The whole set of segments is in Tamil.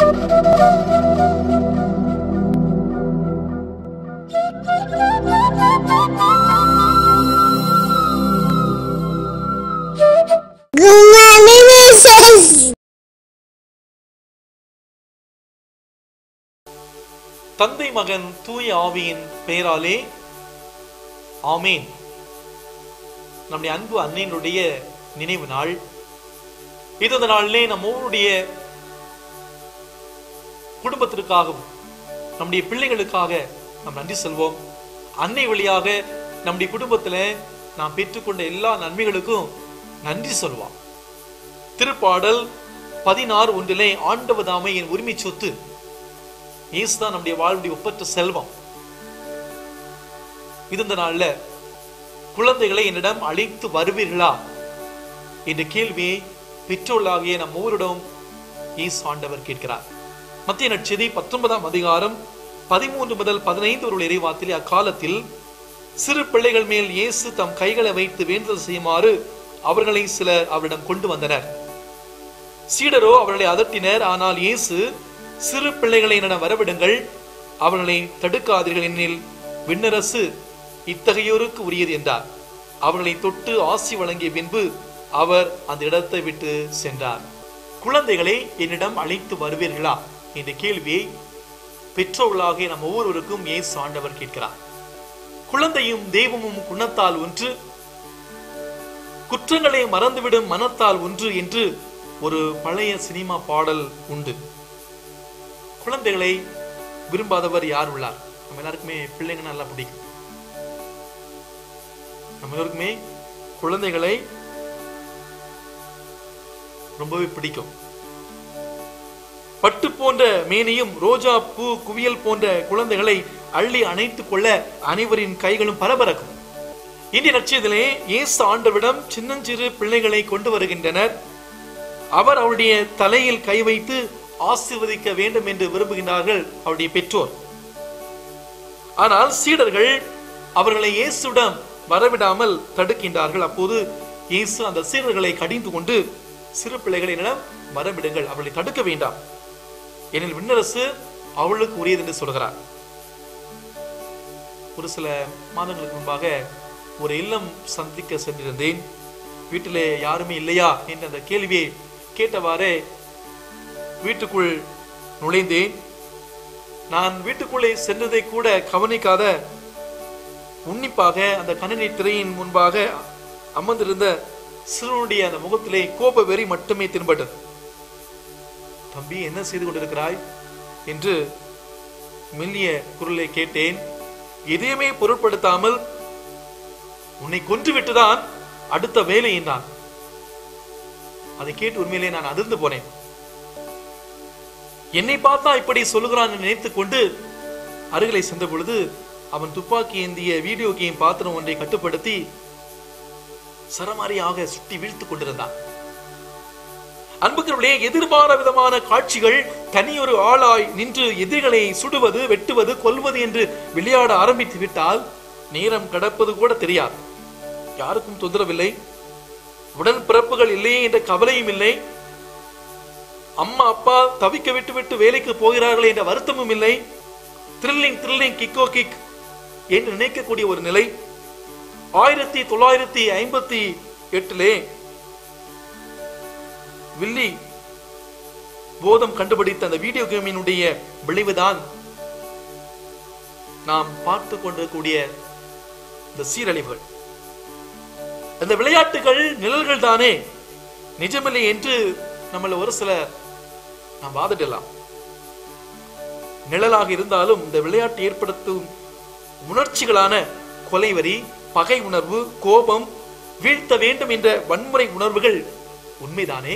Good morning, Mrs. தந்தை மகன் தூய ஆவியின் பெயராலே ஆமேன் நம்முடைய அன்பு அன்னையினுடைய நினைவு நாள் இது இந்த நாளிலே நம்ம ஒவ்வொருடைய குடும்பத்திற்காகவும் நம்முடைய பிள்ளைகளுக்காக நாம் நன்றி சொல்வோம் அன்னை வழியாக நம்முடைய குடும்பத்துல நாம் பெற்றுக்கொண்ட எல்லா நன்மைகளுக்கும் நன்றி சொல்வோம் திருப்பாடல் பதினாறு ஒன்றிலே ஆண்டவதாமை என் உரிமை சொத்து இயேசுதான் நம்முடைய வாழ்வுடைய ஒப்பற்ற செல்வம் இது இந்த நாள்ல குழந்தைகளை என்னிடம் அழைத்து வருவீர்களா என்ற கேள்வியை பெற்றோர்களாகிய நம் ஒவ்வொருடம் இயேசு ஆண்டவர் கேட்கிறார் மத்திய நட்சதி பத்தொன்பதாம் அதிகாரம் பதிமூன்று முதல் பதினைந்து ஒரு இறைவாத்திலே அக்காலத்தில் சிறு பிள்ளைகள் மேல் இயேசு தம் கைகளை வைத்து வேண்டுதல் செய்யுமாறு அவர்களை சிலர் அவரிடம் கொண்டு வந்தனர் சீடரோ அவர்களை அதட்டினர் ஆனால் இயேசு சிறு பிள்ளைகளை என்னிடம் வரவிடுங்கள் அவர்களை தடுக்காதீர்கள் எனில் விண்ணரசு இத்தகையோருக்கு உரியது என்றார் அவர்களை தொட்டு ஆசி வழங்கிய பின்பு அவர் அந்த இடத்தை விட்டு சென்றார் குழந்தைகளை என்னிடம் அழைத்து வருவீர்களா என்ற கேள்வியை பெற்றோர்களாகிய நம் ஒவ்வொருவருக்கும் இயேசு ஆண்டவர் கேட்கிறார் குழந்தையும் தெய்வமும் குணத்தால் ஒன்று குற்றங்களை மறந்துவிடும் மனத்தால் ஒன்று என்று ஒரு பழைய சினிமா பாடல் உண்டு குழந்தைகளை விரும்பாதவர் யார் உள்ளார் நம்ம எல்லாருக்குமே பிள்ளைங்க நல்லா பிடிக்கும் நம்ம எல்லாருக்குமே குழந்தைகளை ரொம்பவே பிடிக்கும் பட்டு போன்ற மேனியும் ரோஜா பூ குவியல் போன்ற குழந்தைகளை அள்ளி அணைத்துக் கொள்ள அனைவரின் கைகளும் பரபரக்கும் இந்திய நட்சத்திலே இயேசு ஆண்டவிடம் சின்னஞ்சிறு பிள்ளைகளை கொண்டு வருகின்றனர் அவர் அவருடைய தலையில் கை வைத்து ஆசீர்வதிக்க வேண்டும் என்று விரும்புகின்றார்கள் அவருடைய பெற்றோர் ஆனால் சீடர்கள் அவர்களை இயேசுவிடம் வரவிடாமல் தடுக்கின்றார்கள் அப்போது இயேசு அந்த சீடர்களை கடிந்து கொண்டு சிறு பிள்ளைகளிடம் வரவிடுங்கள் அவர்களை தடுக்க வேண்டாம் எனில் விண்ணரசு அவளுக்கு உரியது என்று சொல்கிறார் ஒரு சில மாதங்களுக்கு முன்பாக ஒரு இல்லம் சந்திக்க சென்றிருந்தேன் வீட்டிலே யாருமே இல்லையா என்ற அந்த கேள்வியை கேட்டவாறே வீட்டுக்குள் நுழைந்தேன் நான் வீட்டுக்குள்ளே சென்றதை கூட கவனிக்காத உன்னிப்பாக அந்த கணினி திரையின் முன்பாக அமர்ந்திருந்த சிறுவனுடைய அந்த முகத்திலே கோப வெறி மட்டுமே தென்பட்டது தம்பி என்ன செய்து கொண்டிருக்கிறாய் என்று மெல்லிய குரலை கேட்டேன் எதையுமே பொருட்படுத்தாமல் உன்னை கொன்று விட்டுதான் அடுத்த வேலை என்றான் அதை கேட்டு உண்மையிலே நான் அதிர்ந்து போனேன் என்னை பார்த்தா இப்படி சொல்லுகிறான் என்று நினைத்துக் கொண்டு அருகிலே சென்ற பொழுது அவன் துப்பாக்கி ஏந்திய வீடியோ கேம் பாத்திரம் ஒன்றை கட்டுப்படுத்தி சரமாரியாக சுட்டி வீழ்த்துக் கொண்டிருந்தான் அன்புக்கிறவர்களே எதிர்பார விதமான காட்சிகள் தனியொரு ஆளாய் நின்று எதிரிகளை சுடுவது வெட்டுவது கொல்வது என்று விளையாட ஆரம்பித்து விட்டால் நேரம் கடப்பது கூட தெரியாது யாருக்கும் தொந்தரவில்லை உடன் பிறப்புகள் இல்லையே என்ற கவலையும் இல்லை அம்மா அப்பா தவிக்க விட்டு விட்டு வேலைக்கு போகிறார்களே என்ற வருத்தமும் இல்லை த்ரில்லிங் த்ரில்லிங் கிக்கோ கிக் என்று நினைக்கக்கூடிய ஒரு நிலை ஆயிரத்தி தொள்ளாயிரத்தி ஐம்பத்தி எட்டிலே வில்லி போதம் கண்டுபிடித்த அந்த வீடியோ கேமினுடைய விளைவுதான் நாம் பார்த்து கொண்டிருக்கக்கூடிய இந்த சீரழிவுகள் அந்த விளையாட்டுகள் நிழல்கள் தானே நிஜமில்லை என்று நம்மள ஒரு சில நாம் வாதிடலாம் நிழலாக இருந்தாலும் இந்த விளையாட்டு ஏற்படுத்தும் உணர்ச்சிகளான கொலைவரி பகை உணர்வு கோபம் வீழ்த்த வேண்டும் என்ற வன்முறை உணர்வுகள் உண்மைதானே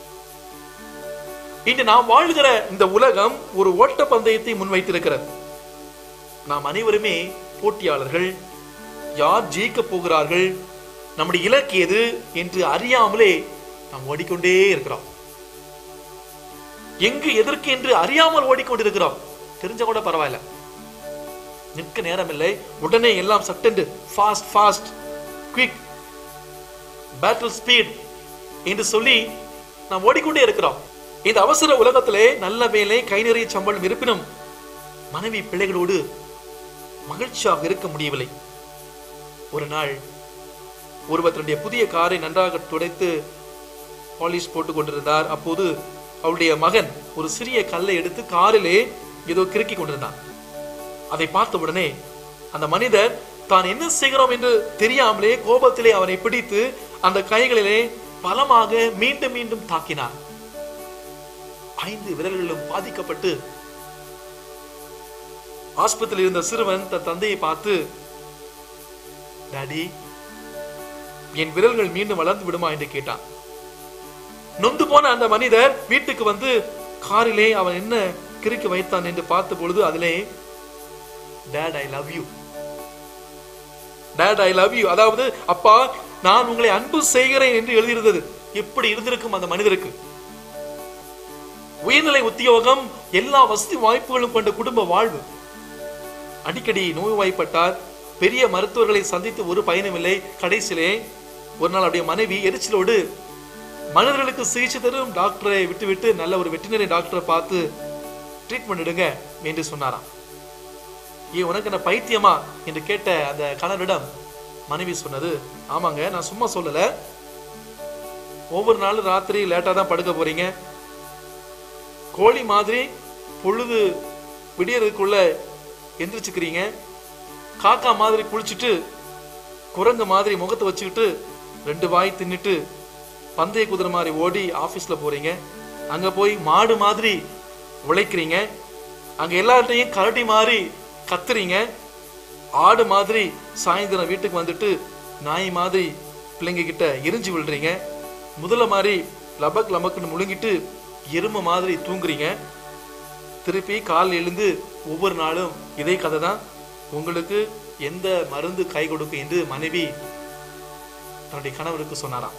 இன்று நாம் வாழ்கிற இந்த உலகம் ஒரு ஓட்ட பந்தயத்தை முன்வைத்திருக்கிறது நாம் அனைவருமே போட்டியாளர்கள் யார் ஜெயிக்க போகிறார்கள் நம்முடைய இலக்கு எது என்று அறியாமலே நாம் ஓடிக்கொண்டே இருக்கிறோம் எங்கு எதற்கு என்று அறியாமல் ஓடிக்கொண்டிருக்கிறோம் தெரிஞ்ச கூட பரவாயில்ல நிற்க நேரமில்லை உடனே எல்லாம் சட்டென்று fast fast quick battle speed என்று சொல்லி நாம் ஓடிக்கொண்டே இருக்கிறோம் இந்த அவசர உலகத்திலே நல்ல வேலை கை நிறைய சம்பளம் இருப்பினும் மனைவி பிள்ளைகளோடு மகிழ்ச்சியாக இருக்க முடியவில்லை ஒரு நாள் ஒருவர் தன்னுடைய புதிய காரை நன்றாக துடைத்து பாலிஷ் போட்டு கொண்டிருந்தார் அப்போது அவருடைய மகன் ஒரு சிறிய கல்லை எடுத்து காரிலே ஏதோ கிறுக்கி கொண்டிருந்தான் அதை பார்த்த உடனே அந்த மனிதர் தான் என்ன செய்கிறோம் என்று தெரியாமலே கோபத்திலே அவனை பிடித்து அந்த கைகளிலே பலமாக மீண்டும் மீண்டும் தாக்கினார் ஐந்து விரல்களும் பாதிக்கப்பட்டு ஆஸ்பத்திரியில் இருந்த சிறுவன் தன் தந்தையை பார்த்து டாடி என் விரல்கள் மீண்டும் வளர்ந்து விடுமா என்று கேட்டான் நொந்து போன அந்த மனிதர் வீட்டுக்கு வந்து காரிலே அவன் என்ன கிறுக்கி வைத்தான் என்று பார்த்த பொழுது அதிலே dad I love you dad I love you அதாவது அப்பா நான் உங்களை அன்பு செய்கிறேன் என்று எழுதியிருந்தது எப்படி இருந்திருக்கும் அந்த மனிதருக்கு உயர்நிலை உத்தியோகம் எல்லா வசதி வாய்ப்புகளும் கொண்ட குடும்ப வாழ்வு அடிக்கடி நோய்வாய்ப்பட்டார் பெரிய மருத்துவர்களை சந்தித்து ஒரு பயனும் இல்லை கடைசியிலே ஒரு நாள் அவருடைய மனைவி எரிச்சலோடு மனிதர்களுக்கு சிகிச்சை தரும் டாக்டரை விட்டுவிட்டு நல்ல ஒரு வெட்டினரி டாக்டரை பார்த்து ட்ரீட்மெண்ட் எடுங்க என்று சொன்னாராம் ஏன் உனக்கு என்ன பைத்தியமா என்று கேட்ட அந்த கணவரிடம் மனைவி சொன்னது ஆமாங்க நான் சும்மா சொல்லல ஒவ்வொரு நாளும் ராத்திரி லேட்டா தான் படுக்க போறீங்க கோழி மாதிரி பொழுது விடியறதுக்குள்ள எந்திரிச்சுக்கிறீங்க காக்கா மாதிரி குளிச்சுட்டு குரங்கு மாதிரி முகத்தை வச்சுக்கிட்டு ரெண்டு வாய் தின்னுட்டு பந்தய குதிரை மாதிரி ஓடி ஆபீஸ்ல போறீங்க அங்க போய் மாடு மாதிரி உழைக்கிறீங்க அங்க எல்லார்ட்டையும் கரடி மாதிரி கத்துறீங்க ஆடு மாதிரி சாயந்தரம் வீட்டுக்கு வந்துட்டு நாய் மாதிரி பிள்ளைங்க கிட்ட எரிஞ்சு விழுறீங்க முதல்ல மாதிரி லபக் லபக்குன்னு முழுங்கிட்டு எருமை மாதிரி தூங்குறீங்க திருப்பி கால் எழுந்து ஒவ்வொரு நாளும் இதே கதை தான் உங்களுக்கு எந்த மருந்து கை கொடுக்கும் என்று மனைவி தன்னுடைய கணவருக்கு சொன்னாராம்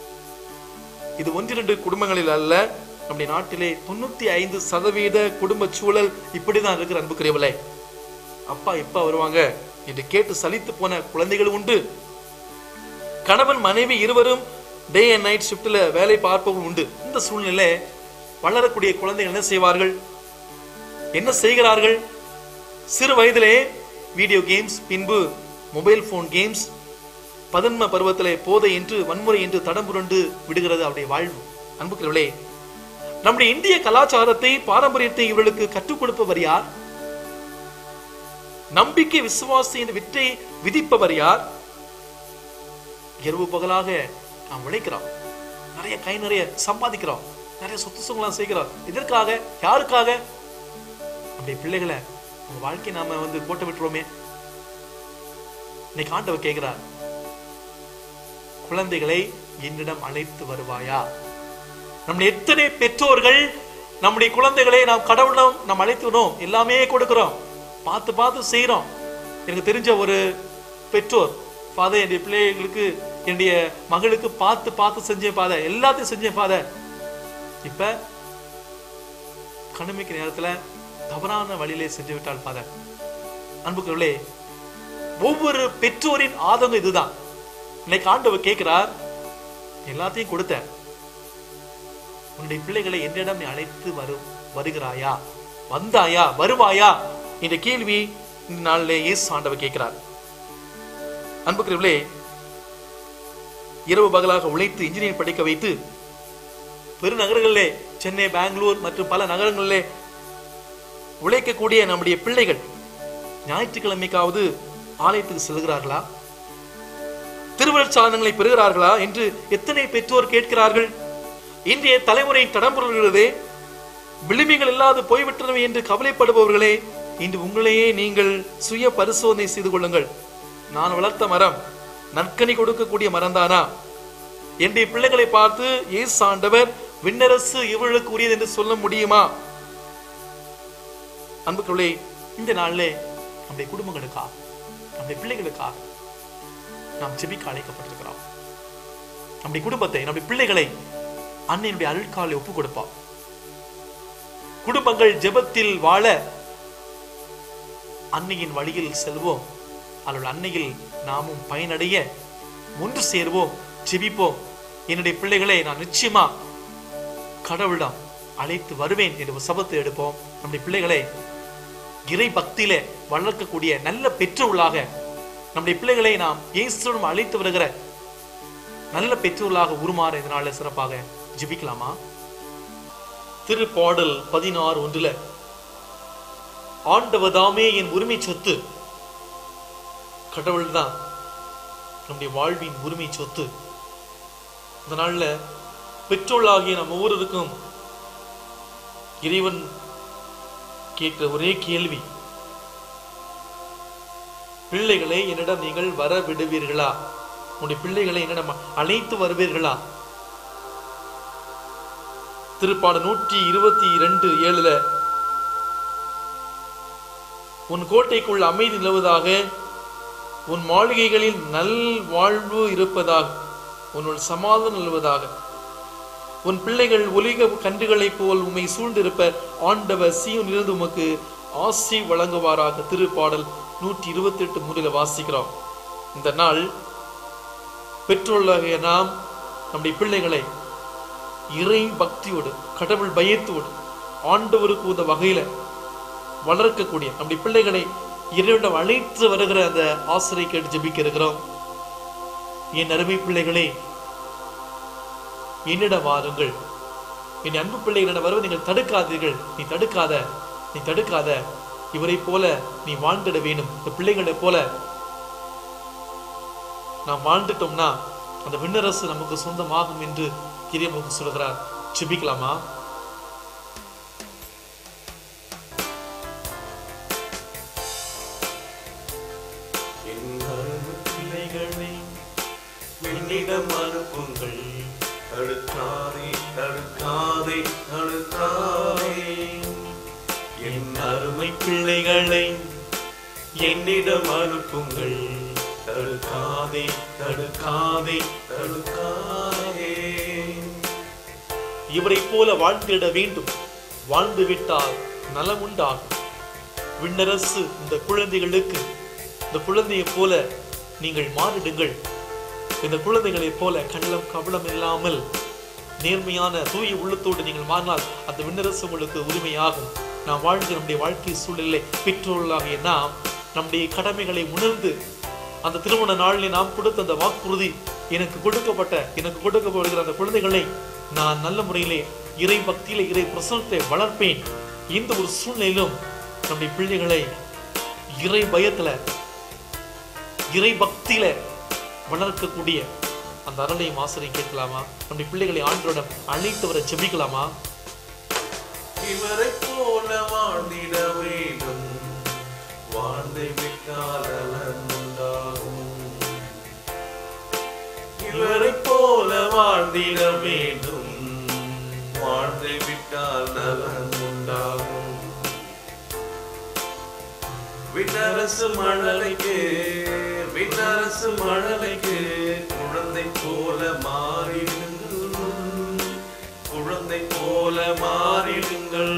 இது ஒன்றிரண்டு குடும்பங்களில் அல்ல நம்முடைய நாட்டிலே தொண்ணூத்தி ஐந்து சதவீத குடும்ப சூழல் இப்படிதான் இருக்கிற அன்புக்குரியவளே அப்பா எப்ப வருவாங்க என்று கேட்டு சலித்து போன குழந்தைகள் உண்டு கணவன் மனைவி இருவரும் டே அண்ட் நைட் ஷிஃப்ட்ல வேலை பார்ப்பவர்கள் உண்டு இந்த சூழ்நிலை வளரக்கூடிய குழந்தைகள் என்ன செய்வார்கள் என்ன செய்கிறார்கள் சிறு வயதிலே வீடியோ கேம்ஸ் பின்பு மொபைல் போன் கேம்ஸ் பதன்ம பருவத்திலே போதை என்று வன்முறை என்று தடம் புரண்டு விடுகிறது அவருடைய வாழ்வு அன்புக்குரியவர்களே நம்முடைய இந்திய கலாச்சாரத்தை பாரம்பரியத்தை இவர்களுக்கு கற்றுக் கொடுப்பவர் யார் நம்பிக்கை விசுவாசி என்று விற்றை விதிப்பவர் யார் இரவு பகலாக நாம் உழைக்கிறோம் நிறைய கை நிறைய சம்பாதிக்கிறோம் நிறைய சொத்து சுகலாம் செய்கிறோம் இதற்காக யாருக்காக நம்முடைய பிள்ளைகளை உங்க வாழ்க்கை நாம வந்து கோட்டை விட்டுருவோமே இன்னைக்கு ஆண்டவர் கேட்கிறார் குழந்தைகளை என்னிடம் அழைத்து வருவாயா நம்முடைய எத்தனை பெற்றோர்கள் நம்முடைய குழந்தைகளை நாம் கடவுளிடம் நாம் அழைத்து விடுறோம் எல்லாமே கொடுக்கிறோம் பார்த்து பார்த்து செய்றோம் எனக்கு தெரிஞ்ச ஒரு பெற்றோர் ஃபாதர் என்னுடைய பிள்ளைகளுக்கு என்னுடைய மகளுக்கு பார்த்து பார்த்து செஞ்சேன் பாதை எல்லாத்தையும் செஞ்சேன் பாதை இப்ப கண்ணுமிக்க நேரத்துல தவறான வழியிலே செஞ்சு விட்டால் ஃபாதர் அன்புக்குள்ளே ஒவ்வொரு பெற்றோரின் ஆதங்கம் இதுதான் இன்னைக்கு ஆண்டவர் கேட்கிறார் எல்லாத்தையும் கொடுத்தேன் உன்னுடைய பிள்ளைகளை என்னிடம் நீ அழைத்து வரும் வருகிறாயா வந்தாயா வருவாயா என்ற கேள்வி இந்த நாளிலே இயேசு ஆண்டவர் கேட்கிறார் அன்புக்குரியவர்களே இரவு பகலாக உழைத்து இன்ஜினியரிங் படிக்க வைத்து பெருநகரங்களிலே சென்னை பெங்களூர் மற்றும் பல நகரங்களிலே உழைக்கக்கூடிய நம்முடைய பிள்ளைகள் ஞாயிற்றுக்கிழமைக்காவது ஆலயத்துக்கு செல்கிறார்களா திருவள்ளுச்சாதனங்களை பெறுகிறார்களா என்று எத்தனை பெற்றோர் கேட்கிறார்கள் இன்றைய தலைமுறை தடம்புறர்களே விளிம்பிகள் இல்லாது போய்விட்டனவே என்று கவலைப்படுபவர்களே இன்று உங்களையே நீங்கள் சுய பரிசோதனை செய்து கொள்ளுங்கள் நான் வளர்த்த மரம் நற்கனி கொடுக்கக்கூடிய மரம்தானா என்னுடைய பிள்ளைகளை பார்த்து இயேசு ஆண்டவர் விண்ணரசு இவர்களுக்கு உரியது என்று சொல்ல முடியுமா அன்புக்குள்ளே இந்த நாளிலே நம்முடைய குடும்பங்களுக்கா நம்முடைய பிள்ளைகளுக்கா நாம் ஜெபிக்க அழைக்கப்பட்டிருக்கிறோம் நம்முடைய குடும்பத்தை நம்முடைய பிள்ளைகளை அன்னையினுடைய அருள்காலை ஒப்பு கொடுப்போம் குடும்பங்கள் ஜெபத்தில் வாழ அன்னையின் வழியில் செல்வோம் அவள் அன்னையில் நாமும் பயனடைய ஒன்று சேர்வோம் ஜெபிப்போம் என்னுடைய பிள்ளைகளை நான் நிச்சயமா கடவுளிடம் அழைத்து வருவேன் என்று ஒரு சபத்தை எடுப்போம் நம்முடைய பிள்ளைகளை இறை பக்தியில வளர்க்கக்கூடிய நல்ல பெற்றோர்களாக நம்முடைய பிள்ளைகளை நாம் இயேசுடன் அழைத்து வருகிற நல்ல பெற்றோர்களாக உருமாற இதனால சிறப்பாக ஜெபிக்கலாமா திருப்பாடல் பதினாறு ஒன்றுல ஆண்டவதாமே என் உரிமை சொத்து கடவுள் தான் நம்முடைய வாழ்வின் உரிமை சொத்து இந்த நாள்ல பெற்றோர்களாகிய நம்ம ஒவ்வொருவருக்கும் இறைவன் கேட்கிற ஒரே கேள்வி பிள்ளைகளை என்னிடம் நீங்கள் வர விடுவீர்களா உன்னுடைய பிள்ளைகளை என்னிடம் அழைத்து வருவீர்களா திருப்பாடு நூற்றி இருபத்தி இரண்டு ஏழுல உன் கோட்டைக்குள் அமைதி நிலவுவதாக உன் மாளிகைகளில் நல் வாழ்வு இருப்பதாக உன்னுள் சமாதானம் நிலவுவதாக உன் பிள்ளைகள் ஒலிக கன்றுகளைப் போல் உம்மை சூழ்ந்திருப்ப ஆண்டவர் சீயோனிலிருந்து உமக்கு ஆசி வழங்குவாராக திருப்பாடல் நூற்றி இருபத்தி எட்டு முறையில வாசிக்கிறோம் இந்த நாள் பெற்றோர்களாகிய நாம் நம்முடைய பிள்ளைகளை இறை பக்தியோடு கடவுள் பயத்தோடு ஆண்டவருக்கு உத வகையில வளர்க்கக்கூடிய நம்முடைய பிள்ளைகளை இறைவனிடம் அழைத்து வருகிற அந்த ஆசிரியை கேட்டு ஜெபிக்க இருக்கிறோம் என் அருமை பிள்ளைகளே என்னிடம் வாருங்கள் என் அன்பு பிள்ளைகளிடம் வருவதை நீங்கள் தடுக்காதீர்கள் நீ தடுக்காத நீ தடுக்காத இவரை போல நீ வாழ்ந்திட வேணும் இந்த பிள்ளைகளை போல நாம் வாழ்ந்துட்டோம்னா அந்த விண்ணரசு நமக்கு சொந்தமாகும் என்று கிரியமுக சொல்கிறார் ஜெபிக்கலாமா என் அருமை பிள்ளைகளை என்னிடம் அனுப்புங்கள் தடுக்காதே தடுக்காதே தடுக்காதே என் அருமை பிள்ளைகளை என்னிடம் அனுப்புங்கள் தடுக்காதே தடுக்காதே தடுக்காதே இவரை போல வாழ்ந்திட வேண்டும் வாழ்ந்து விட்டால் நலம் உண்டாகும் விண்ணரசு இந்த குழந்தைகளுக்கு இந்த குழந்தையைப் போல நீங்கள் மாறிடுங்கள் இந்த குழந்தைகளைப் போல கள்ளம் கவலம் இல்லாமல் நேர்மையான தூய உள்ளத்தோடு நீங்கள் மாறினால் அந்த விண்ணரசு உங்களுக்கு உரிமையாகும் நாம் வாழ்ந்த நம்முடைய வாழ்க்கை சூழலை பெற்றோர்களாகிய நாம் நம்முடைய கடமைகளை உணர்ந்து அந்த திருமண நாளிலே நாம் கொடுத்த அந்த வாக்குறுதி எனக்கு கொடுக்கப்பட்ட எனக்கு கொடுக்கப்படுகிற அந்த குழந்தைகளை நான் நல்ல முறையிலே இறை பக்தியில இறை பிரசனத்தை வளர்ப்பேன் இந்த ஒரு சூழ்நிலையிலும் நம்முடைய பிள்ளைகளை இறை பயத்துல இறை பக்தியில வளர்க்கக்கூடிய அந்த அருளையும் ஆசிரியை கேட்கலாமா நம்முடைய பிள்ளைகளை ஆண்டோடம் அழைத்து வர ஜெபிக்கலாமா இவரை போல வாழ்ந்திட வேண்டும் வாழ்ந்து விட்டால் நலன் உண்டாகும் இவரை போல வாழ்ந்திட வேண்டும் வாழ்ந்து விட்டால் நலன் உண்டாகும் விண்ணரசு மழலைக்கு விண்ணரசு மழலைக்கு குழந்தை போல மாறிடுங்கள் குழந்தை போல மாறிடுங்கள்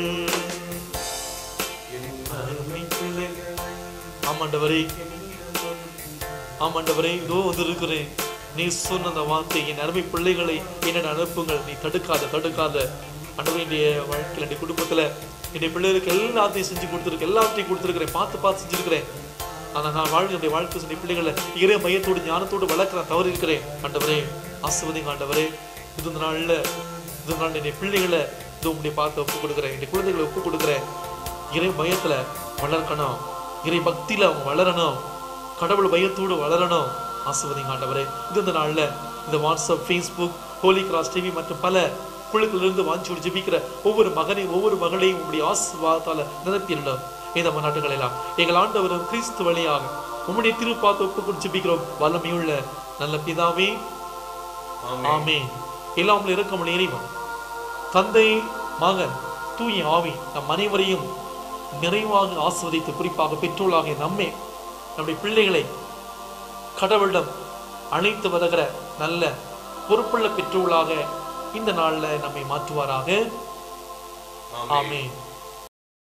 என் அருமை பிள்ளைகளை ஆமாண்டவரே ஆமாண்டவரே இதோ வந்திருக்கிறேன் நீ சொன்ன அந்த வார்த்தை என் அருமை பிள்ளைகளை என்னென்ன அனுப்புங்கள் நீ தடுக்காத தடுக்காத ஆண்டவரே என்னுடைய வாழ்க்கையில் என்னுடைய குடும்பத்துல என்னுடைய பிள்ளைகளுக்கு எல்லாத்தையும் செஞ்சு கொடுத்துருக்கேன் எல்லாத்தையும் கொடுத்துருக்கிறேன் பார்த்து பார்த்து செஞ்சிருக்கிறேன் ஆனா நான் வாழ்க்கை என்னுடைய வாழ்க்கை என்னுடைய பிள்ளைகளை இறை மையத்தோடு ஞானத்தோடு வளர்க்க நான் தவறி இருக்கிறேன் ஆண்டவரே ஆசிர்வதிங்க ஆண்டவரே இது இந்த நாள்ல இது இந்த நாள் என்னுடைய பிள்ளைகளை இது உங்களுடைய பார்த்து ஒப்பு கொடுக்குறேன் என்னுடைய குழந்தைகளை ஒப்பு கொடுக்குறேன் இறை பயத்துல வளர்க்கணும் இறை பக்தியில அவங்க வளரணும் கடவுள் பயத்தோடு வளரணும் ஆசிர்வதிங்க ஆண்டவரே இது இந்த நாள்ல இந்த WhatsApp Facebook holy cross TV மற்றும் பல குழுக்களிலிருந்து வாஞ்சியோடு ஜெபிக்கிற ஒவ்வொரு மகனையும் ஒவ்வொரு மகளையும் உங்களுடைய ஆசீர்வாதத்தால நிரப்பிடணும் இந்த மன்னாட்டுகள் எல்லாம் எங்கள் ஆண்டவரும் கிறிஸ்து வழியாக உம்முடைய திருப்பாத்து ஒப்புக்கொண்டு ஜெபிக்கிறோம் வல்லமையுள்ள நல்ல பிதாவே ஆமென். ஆமென் எல்லாம் உங்களை இறக்கம் இறைவன் தந்தை மகன் தூய ஆவி நம் அனைவரையும் நிறைவாக ஆஸ்வதித்து குறிப்பாக பெற்றோர்களாகிய நம்மே நம்முடைய பிள்ளைகளை கடவுளிடம் அழைத்து வருகிற நல்ல பொறுப்புள்ள பெற்றோர்களாக இந்த நாள்ல நம்மை மாற்றுவாராக ஆமென். ஆமென்